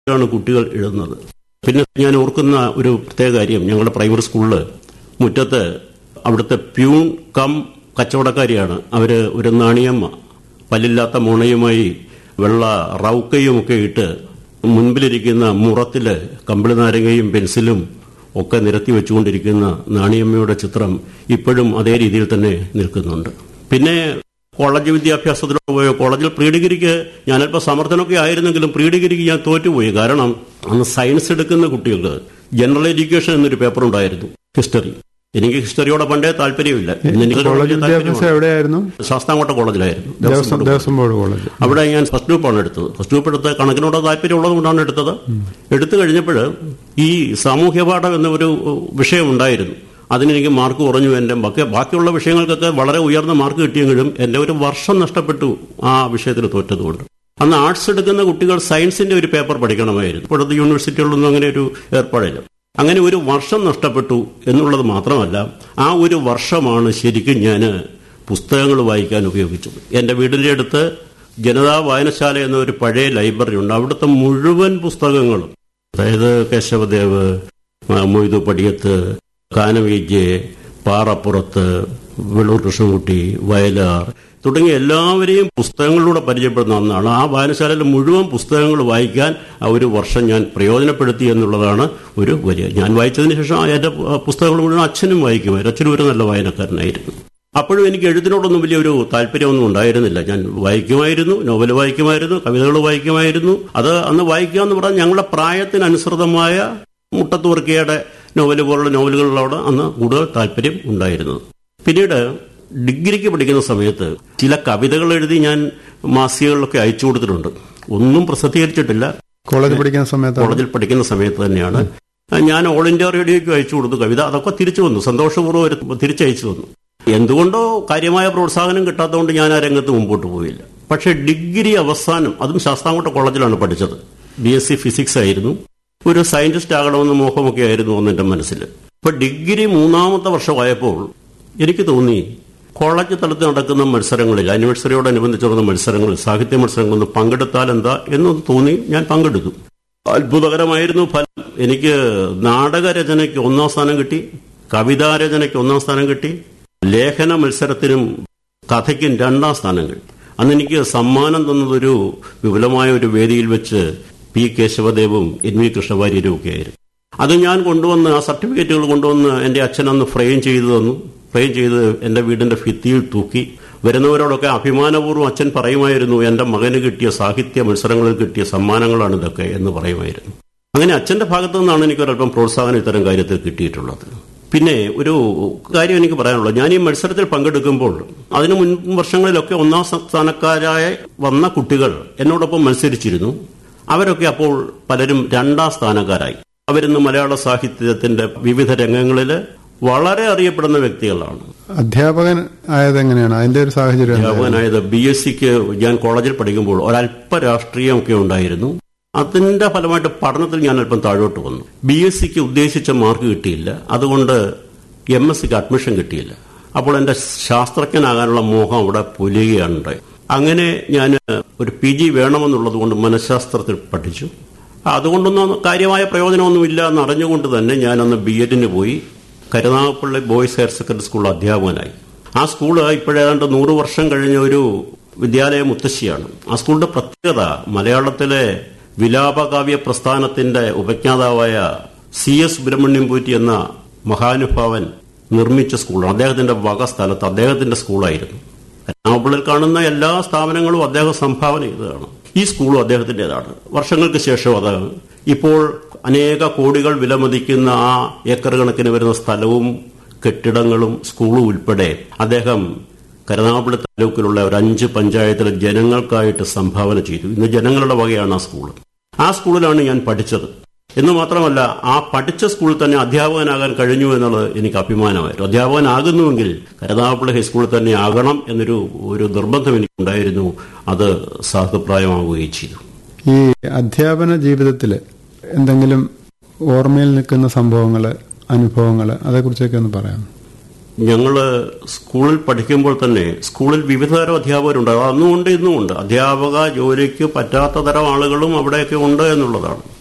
ആണ് കുട്ടികൾ എഴുതുന്നത് പിന്നെ ഞാൻ ഓർക്കുന്ന ഒരു പ്രത്യേക കാര്യം ഞങ്ങളുടെ പ്രൈമറി സ്കൂളിൽ മുറ്റത്ത് അവിടുത്തെ പ്യൂൺ കം കച്ചവടക്കാരിയാണ് അവര് ഒരു നാണിയമ്മ പല്ലില്ലാത്ത മുണയുമായി വെള്ള റൗക്കയും ഒക്കെ ഇട്ട് മുൻപിലിരിക്കുന്ന മുറത്തില് കമ്പിളി നാരങ്ങയും പെൻസിലും ഒക്കെ നിരത്തി വെച്ചുകൊണ്ടിരിക്കുന്ന നാണിയമ്മയുടെ ചിത്രം ഇപ്പോഴും അതേ രീതിയിൽ തന്നെ നിൽക്കുന്നുണ്ട് പിന്നെ കോളേജ് വിദ്യാഭ്യാസത്തിലോ പോയോ കോളേജിൽ പ്രീ ഡിഗ്രിക്ക് ഞാനല്പം സമർത്ഥനമൊക്കെ ആയിരുന്നെങ്കിലും പ്രീ ഡിഗ്രിക്ക് ഞാൻ തോറ്റുപോയി കാരണം അന്ന് സയൻസ് എടുക്കുന്ന കുട്ടികൾക്ക് ജനറൽ എഡ്യൂക്കേഷൻ എന്നൊരു പേപ്പർ ഉണ്ടായിരുന്നു ഹിസ്റ്ററി എനിക്ക് ഹിസ്റ്ററിയോടെ പണ്ടേ താല്പര്യമില്ല ഇന്ന് എനിക്ക് കോളേജ് വലിയ വിദ്യാഭ്യാസം താല്പര്യമാണ്. എവിടെയായിരുന്നു ശാസ്താംകോട്ട കോളേജിലായിരുന്നു Devaswom Devaswom board Devaswom board college അവിടെ ഞാൻ ഫസ്റ്റ് ഗ്രൂപ്പാണ് എടുത്തത് ഫസ്റ്റ് ഗ്രൂപ്പ് എടുത്ത് കണക്കിനോട് താല്പര്യമുള്ളത് കൊണ്ടാണ് എടുത്തത് എടുത്തു കഴിഞ്ഞപ്പോൾ ഈ സാമൂഹ്യ പാഠം എന്ന ഒരു വിഷയം ഉണ്ടായിരുന്നു അതിനെനിക്ക് മാർക്ക് കുറഞ്ഞു എൻ്റെ ബാക്കി ബാക്കിയുള്ള വിഷയങ്ങൾക്കൊക്കെ വളരെ ഉയർന്ന മാർക്ക് കിട്ടിയെങ്കിലും എൻ്റെ ഒരു വർഷം നഷ്ടപ്പെട്ടു ആ വിഷയത്തിൽ തോറ്റതുകൊണ്ട് അന്ന് ആർട്സ് എടുക്കുന്ന കുട്ടികൾ സയൻസിന്റെ ഒരു പേപ്പർ പഠിക്കണമായിരുന്നു ഇപ്പോഴത്തെ യൂണിവേഴ്സിറ്റികളിലൊന്നും അങ്ങനെ ഒരു ഏർപ്പാടില്ല അങ്ങനെ ഒരു വർഷം നഷ്ടപ്പെട്ടു എന്നുള്ളത് മാത്രമല്ല ആ ഒരു വർഷമാണ് ശരിക്കും ഞാൻ പുസ്തകങ്ങൾ വായിക്കാൻ ഉപയോഗിച്ചത് എൻ്റെ വീടിൻ്റെ അടുത്ത് ജനതാ വായനശാല എന്ന ഒരു പഴയ ലൈബ്രറി ഉണ്ട് അവിടുത്തെ മുഴുവൻ പുസ്തകങ്ങളും അതായത് കേശവദേവ് ആ, മൊയ്തു പടിയത്ത് കാനവീജ് പാറപ്പുറത്ത് വെള്ളൂർ കൃഷ്ണൻകുട്ടി വയലാർ തുടങ്ങിയ എല്ലാവരെയും പുസ്തകങ്ങളിലൂടെ പരിചയപ്പെടുന്ന ഒന്നാണ് ആ വായനശാലയിലെ മുഴുവൻ പുസ്തകങ്ങൾ വായിക്കാൻ ആ ഒരു വർഷം ഞാൻ പ്രയോജനപ്പെടുത്തി എന്നുള്ളതാണ് ഒരു വലിയ ഞാൻ വായിച്ചതിന് ശേഷം ആ എൻ്റെ പുസ്തകങ്ങൾ മുഴുവൻ അച്ഛനും വായിക്കുമായിരുന്നു അച്ഛനും ഒരു നല്ല വായനക്കാരനായിരുന്നു അപ്പോഴും എനിക്ക് എഴുത്തിനോടൊന്നും വലിയൊരു താല്പര്യമൊന്നും ഉണ്ടായിരുന്നില്ല ഞാൻ വായിക്കുമായിരുന്നു നോവൽ വായിക്കുമായിരുന്നു കവിതകൾ വായിക്കുമായിരുന്നു അത് അന്ന് വായിക്കുക എന്ന് പറഞ്ഞാൽ ഞങ്ങളുടെ പ്രായത്തിനനുസൃതമായ മുട്ടത്തുവർക്കിയുടെ നോവൽ പോലുള്ള നോവലുകളിലോട് അന്ന് കൂടുതൽ താല്പര്യം ഉണ്ടായിരുന്നത് പിന്നീട് ഡിഗ്രിക്ക് പഠിക്കുന്ന സമയത്ത് ചില കവിതകൾ എഴുതി ഞാൻ മാസികകളിലൊക്കെ അയച്ചു കൊടുത്തിട്ടുണ്ട് ഒന്നും പ്രസിദ്ധീകരിച്ചിട്ടില്ല കോളേജ് പഠിക്കുന്ന സമയത്ത് കോളേജിൽ പഠിക്കുന്ന സമയത്ത് തന്നെയാണ് ഞാൻ ഓൾ ഇന്ത്യ റേഡിയോയ്ക്ക് അയച്ചു കൊടുത്തു കവിത അതൊക്കെ തിരിച്ചു വന്നു സന്തോഷപൂർവ്വം ഒരു തിരിച്ചയച്ചു വന്നു എന്തുകൊണ്ടോ കാര്യമായ പ്രോത്സാഹനം കിട്ടാത്തതുകൊണ്ട് ഞാൻ ആ രംഗത്ത് മുമ്പോട്ട് പോയില്ല പക്ഷേ ഡിഗ്രി അവസാനം അതും ശാസ്താംകോട്ട കോളേജിലാണ് പഠിച്ചത് ബി എസ് സി ഫിസിക്സ് ആയിരുന്നു ഒരു സയന്റിസ്റ്റ് ആകണമെന്ന് മോഹമൊക്കെ ആയിരുന്നു അന്ന് എന്റെ മനസ്സിൽ അപ്പൊ ഡിഗ്രി മൂന്നാമത്തെ വർഷമായപ്പോൾ എനിക്ക് തോന്നി കോളേജ് തലത്തിൽ നടക്കുന്ന മത്സരങ്ങളിൽ ആനിവേഴ്സറിയോടനുബന്ധിച്ച് നടന്ന മത്സരങ്ങളിൽ സാഹിത്യ മത്സരങ്ങളിൽ പങ്കെടുത്താൽ എന്താ എന്ന് തോന്നി ഞാൻ പങ്കെടുത്തു അത്ഭുതകരമായിരുന്നു ഫലം എനിക്ക് നാടകരചനയ്ക്ക് ഒന്നാം സ്ഥാനം കിട്ടി കവിതാരചനയ്ക്ക് ഒന്നാം സ്ഥാനം കിട്ടി ലേഖന മത്സരത്തിനും കഥയ്ക്കും രണ്ടാം സ്ഥാനം കിട്ടി അന്ന് എനിക്ക് സമ്മാനം തന്നതൊരു വിപുലമായ ഒരു വേദിയിൽ വെച്ച് പി കേശവദേവും എൻ വി കൃഷ്ണവാര്യരും ഒക്കെ ആയിരുന്നു അത് ഞാൻ കൊണ്ടുവന്ന് ആ സർട്ടിഫിക്കറ്റുകൾ കൊണ്ടുവന്ന് എൻ്റെ അച്ഛൻ അന്ന് ഫ്രെയിം ചെയ്തു തന്നു ഫ്രെയിം ചെയ്ത് എൻ്റെ വീടിന്റെ ഭിത്തിയിൽ തൂക്കി വരുന്നവരോടൊക്കെ അഭിമാനപൂർവ്വം അച്ഛൻ പറയുമായിരുന്നു എൻ്റെ മകന് കിട്ടിയ സാഹിത്യ മത്സരങ്ങളിൽ കിട്ടിയ സമ്മാനങ്ങളാണ് ഇതൊക്കെ എന്ന് പറയുമായിരുന്നു അങ്ങനെ അച്ഛന്റെ ഭാഗത്തു നിന്നാണ് എനിക്ക് ഒരല്പം പ്രോത്സാഹനം ഇത്തരം കാര്യത്തിൽ കിട്ടിയിട്ടുള്ളത് പിന്നെ ഒരു കാര്യം എനിക്ക് പറയാനുള്ളത് ഞാൻ ഈ മത്സരത്തിൽ പങ്കെടുക്കുമ്പോൾ അതിനു മുൻ വർഷങ്ങളിലൊക്കെ ഒന്നാം സ്ഥാനക്കാരായ വന്ന കുട്ടികൾ എന്നോടൊപ്പം മത്സരിച്ചിരുന്നു അവരൊക്കെ അപ്പോൾ പലരും രണ്ടാം സ്ഥാനക്കാരായി അവരിന്ന് മലയാള സാഹിത്യത്തിന്റെ വിവിധ രംഗങ്ങളിൽ വളരെ അറിയപ്പെടുന്ന വ്യക്തികളാണ് അധ്യാപകൻ ആയത് എങ്ങനെയാണ് അതിന്റെ ഒരു സാഹചര്യം എന്തായിരുന്നു? അധ്യാപകനായത് ബി എസ് സിക്ക് ഞാൻ കോളേജിൽ പഠിക്കുമ്പോൾ ഒരല്പ രാഷ്ട്രീയമൊക്കെ ഉണ്ടായിരുന്നു അതിന്റെ ഫലമായിട്ട് പഠനത്തിൽ ഞാൻ അല്പം താഴോട്ട് വന്നു ബി എസ് സിക്ക് ഉദ്ദേശിച്ച മാർക്ക് കിട്ടിയില്ല അതുകൊണ്ട് എം എസ് സിക്ക് അഡ്മിഷൻ കിട്ടിയില്ല അപ്പോൾ എന്റെ ശാസ്ത്രജ്ഞനാകാനുള്ള മോഹം അവിടെ പൊലിയുകയാണ് ഉണ്ടായത് അങ്ങനെ ഞാൻ ഒരു പി ജി വേണമെന്നുള്ളത് കൊണ്ട് മനഃശാസ്ത്രത്തിൽ പഠിച്ചു അതുകൊണ്ടൊന്നും കാര്യമായ പ്രയോജനമൊന്നുമില്ല എന്ന് അറിഞ്ഞുകൊണ്ട് തന്നെ ഞാനന്ന് ബി എഡിന് പോയി Karunagappally boys higher secondary school അധ്യാപകനായി ആ സ്കൂള് ഇപ്പോഴേതാണ്ട് നൂറ് വർഷം കഴിഞ്ഞ ഒരു വിദ്യാലയ മുത്തശ്ശിയാണ് ആ സ്കൂളിന്റെ പ്രത്യേകത മലയാളത്തിലെ വിലാപകാവ്യ പ്രസ്ഥാനത്തിന്റെ ഉപജ്ഞാതാവായ സി എസ് സുബ്രഹ്മണ്യം പൂറ്റി എന്ന മഹാനുഭാവൻ നിർമ്മിച്ച സ്കൂളാണ് അദ്ദേഹത്തിന്റെ വക സ്ഥലത്ത് അദ്ദേഹത്തിന്റെ സ്കൂളായിരുന്നു എറണാകുളത്തിൽ കാണുന്ന എല്ലാ സ്ഥാപനങ്ങളും അദ്ദേഹം സംഭാവന ചെയ്തതാണ് ഈ സ്കൂളും അദ്ദേഹത്തിൻ്റെതാണ് വർഷങ്ങൾക്ക് ശേഷം അത് ഇപ്പോൾ അനേക കോടികൾ വിലമതിക്കുന്ന ആ ഏക്കർ കണക്കിന് വരുന്ന സ്ഥലവും കെട്ടിടങ്ങളും സ്കൂളും ഉൾപ്പെടെ അദ്ദേഹം കരുനാഗപ്പള്ളി താലൂക്കിലുള്ള ഒരു അഞ്ച് പഞ്ചായത്തിലെ ജനങ്ങൾക്കായിട്ട് സംഭാവന ചെയ്തു ഇന്ന് ജനങ്ങളുടെ വകയാണ് ആ സ്കൂൾ ആ സ്കൂളിലാണ് ഞാൻ പഠിച്ചത് എന്ന് മാത്രമല്ല ആ പഠിച്ച സ്കൂളിൽ തന്നെ അധ്യാപകനാകാൻ കഴിഞ്ഞു എന്നുള്ളത് എനിക്ക് അഭിമാനമായിരുന്നു അധ്യാപകനാകുന്നുവെങ്കിൽ കരുനാഗപ്പള്ളി ഹൈസ്കൂളിൽ തന്നെ ആകണം എന്നൊരു ഒരു നിർബന്ധം എനിക്കുണ്ടായിരുന്നു അത് സാധുപ്രായമാവുകയും ചെയ്തു ഈ അധ്യാപന ജീവിതത്തിൽ എന്തെങ്കിലും ഓർമ്മയിൽ നിൽക്കുന്ന സംഭവങ്ങള് അനുഭവങ്ങള് അതേക്കുറിച്ചൊക്കെ ഒന്ന് പറയാം ഞങ്ങള് സ്കൂളിൽ പഠിക്കുമ്പോൾ തന്നെ സ്കൂളിൽ വിവിധ തരം അധ്യാപകരുണ്ട് അത് അന്നും ഉണ്ട് ഇന്നും ഉണ്ട് അധ്യാപക ജോലിക്ക് പറ്റാത്ത തരം ആളുകളും അവിടെയൊക്കെ ഉണ്ട് എന്നുള്ളതാണ്